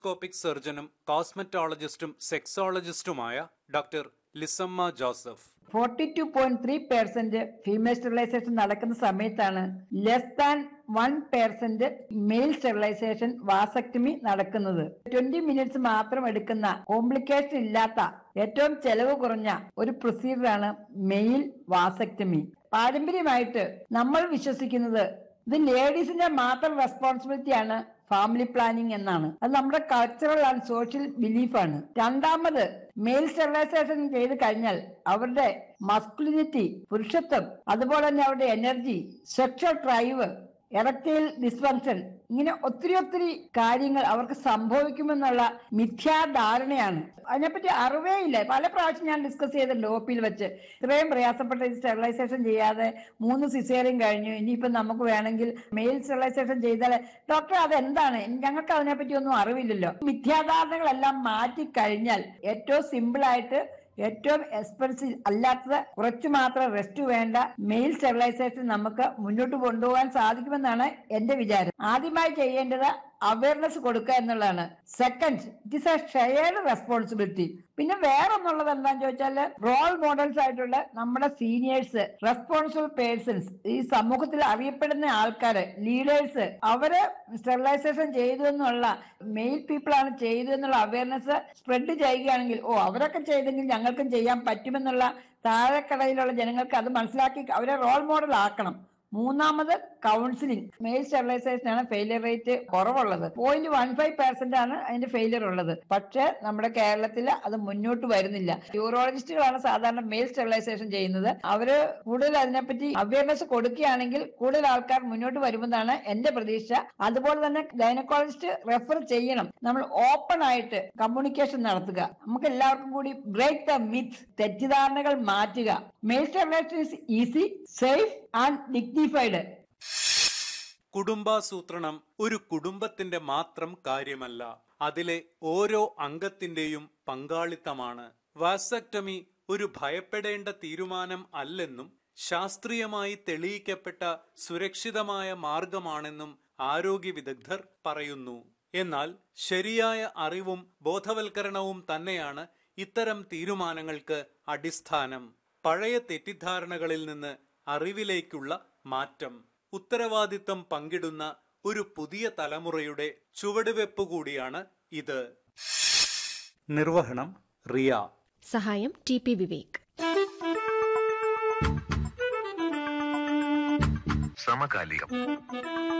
laparoscopic സർജനും കോസ്മെറ്റോളജിസ്റ്റും സെക്സോളജിസ്റ്റുമായ doctor Lissamma Joseph forty two point three percent female sterilisation നടക്കുന്ന സമയത്താണ് less than one percent male sterilisation vasectomy നടക്കുന്നത് ട്വന്റി മിനിറ്റ്സ് മാത്രം എടുക്കുന്ന കോംപ്ലിക്കേഷൻ ഇല്ലാത്ത ഏറ്റവും ചെലവ് കുറഞ്ഞ ഒരു പ്രൊസീജിയറാണ് മെയിൽ വാസക്ടമി പാരമ്പര്യമായിട്ട് നമ്മൾ വിശ്വസിക്കുന്നത് ഇത് ലേഡീസിന്റെ മാത്രം റെസ്പോൺസിബിലിറ്റിയാണ് ഫാമിലി പ്ലാനിങ് എന്നാണ് അത് നമ്മുടെ കൾച്ചറൽ ആൻഡ് സോഷ്യൽ ബിലീഫാണ് രണ്ടാമത് മെയിൽ സ്റ്റെറിലൈസേഷൻ ചെയ്ത് കഴിഞ്ഞാൽ അവരുടെ മസ്കുലിനിറ്റി പുരുഷത്വം അതുപോലെ തന്നെ അവരുടെ energy sexual drive erectile dysfunction ഇങ്ങനെ ഒത്തിരി ഒത്തിരി കാര്യങ്ങൾ അവർക്ക് സംഭവിക്കുമെന്നുള്ള മിഥ്യാധാരണയാണ് അതിനെപ്പറ്റി അറിവേ ഇല്ല പല പ്രാവശ്യം ഞാൻ ഡിസ്കസ് ചെയ്തിട്ടുണ്ട് ഒ പിയിൽ വെച്ച് ഇത്രയും പ്രയാസപ്പെട്ട ഈ സ്റ്റെറിലൈസേഷൻ ചെയ്യാതെ മൂന്ന് സിസേറിയും കഴിഞ്ഞു ഇനിയിപ്പം നമുക്ക് വേണമെങ്കിൽ മെയിൽ സ്റ്റെറിലൈസേഷൻ ചെയ്താൽ ഡോക്ടർ അതെന്താണ് ഞങ്ങൾക്ക് അതിനെപ്പറ്റി ഒന്നും അറിവില്ലല്ലോ മിഥ്യാധാരണകളെല്ലാം മാറ്റി കഴിഞ്ഞാൽ ഏറ്റവും സിമ്പിൾ ആയിട്ട് ഏറ്റവും എക്സ്പെൻസീവ് അല്ലാത്തത് കുറച്ചു മാത്രം റെസ്റ്റ് വേണ്ട മെയിൽ സ്റ്റെറിലൈസേഷൻ നമുക്ക് മുന്നോട്ട് കൊണ്ടുപോകാൻ സാധിക്കുമെന്നാണ് എന്റെ വിചാരം ആദ്യമായി ചെയ്യേണ്ടത് അവയർനെസ് കൊടുക്കുക എന്നുള്ളതാണ് second it is a shared responsibility പിന്നെ വേറെ എന്നുള്ളത് എന്താണെന്ന് ചോദിച്ചാൽ റോൾ മോഡൽസ് ആയിട്ടുള്ള നമ്മുടെ സീനിയേഴ്സ് റെസ്പോൺസിബിൾ പേഴ്സൺസ് ഈ സമൂഹത്തിൽ അറിയപ്പെടുന്ന ആൾക്കാര് ലീഡേഴ്സ് അവര് സ്റ്റെറിലൈസേഷൻ ചെയ്തു എന്നുള്ള മെയിൽ പീപ്പിൾ ആണ് ചെയ്തു എന്നുള്ള അവയർനെസ് സ്പ്രെഡ് ചെയ്യുകയാണെങ്കിൽ ഓ അവരൊക്കെ ചെയ്തെങ്കിൽ ഞങ്ങൾക്കും ചെയ്യാൻ പറ്റുമെന്നുള്ള താഴെക്കടയിലുള്ള ജനങ്ങൾക്ക് അത് മനസ്സിലാക്കി അവരെ റോൾ മോഡൽ ആക്കണം മൂന്നാമത് കൗൺസിലിംഗ് മെയിൽ സ്റ്റെറിലൈസേഷൻ ആണ് ഫെയിലിയർ റേറ്റ് കുറവുള്ളത് പോയിന്റ് വൺ ഫൈവ് പെർസെന്റ് ആണ് അതിന്റെ ഫെയിലിയർ ഉള്ളത് പക്ഷേ നമ്മുടെ കേരളത്തിൽ അത് മുന്നോട്ട് വരുന്നില്ല യൂറോളജിസ്റ്റുകളാണ് സാധാരണ മെയിൽ സ്റ്റെറിലൈസേഷൻ ചെയ്യുന്നത് അവര് കൂടുതൽ അതിനെപ്പറ്റി അവയർനെസ് കൊടുക്കുകയാണെങ്കിൽ കൂടുതൽ ആൾക്കാർ മുന്നോട്ട് വരുമെന്നാണ് എന്റെ പ്രതീക്ഷ അതുപോലെ തന്നെ ഗൈനക്കോളജിസ്റ്റ് റെഫർ ചെയ്യണം നമ്മൾ ഓപ്പൺ ആയിട്ട് കമ്മ്യൂണിക്കേഷൻ നടത്തുക നമുക്ക് എല്ലാവർക്കും കൂടി ബ്രേക്ക് ദ മിത്ത് തെറ്റിദ്ധാരണകൾ മാറ്റുക male sterilisation is easy safe and dignified കുടുംബാസൂത്രണം ഒരു കുടുംബത്തിന്റെ മാത്രം കാര്യമല്ല അതിലെ ഓരോ അംഗത്തിന്റെയും പങ്കാളിത്തമാണ് വാസക്ടമി ഒരു ഭയപ്പെടേണ്ട തീരുമാനം അല്ലെന്നും ശാസ്ത്രീയമായി തെളിയിക്കപ്പെട്ട സുരക്ഷിതമായ മാർഗമാണെന്നും ആരോഗ്യ വിദഗ്ധർ പറയുന്നു എന്നാൽ ശരിയായ അറിവും ബോധവൽക്കരണവും തന്നെയാണ് ഇത്തരം തീരുമാനങ്ങൾക്ക് അടിസ്ഥാനം പഴയ തെറ്റിദ്ധാരണകളിൽ നിന്ന് അറിവിലേക്കുള്ള മാറ്റം ഉത്തരവാദിത്തം പങ്കിടുന്ന ഒരു പുതിയ തലമുറയുടെ ചുവടുവെപ്പ് കൂടിയാണ് ഇത് നിർവഹണം റിയ സഹായം ടി പി വിവേക് സമകാലികം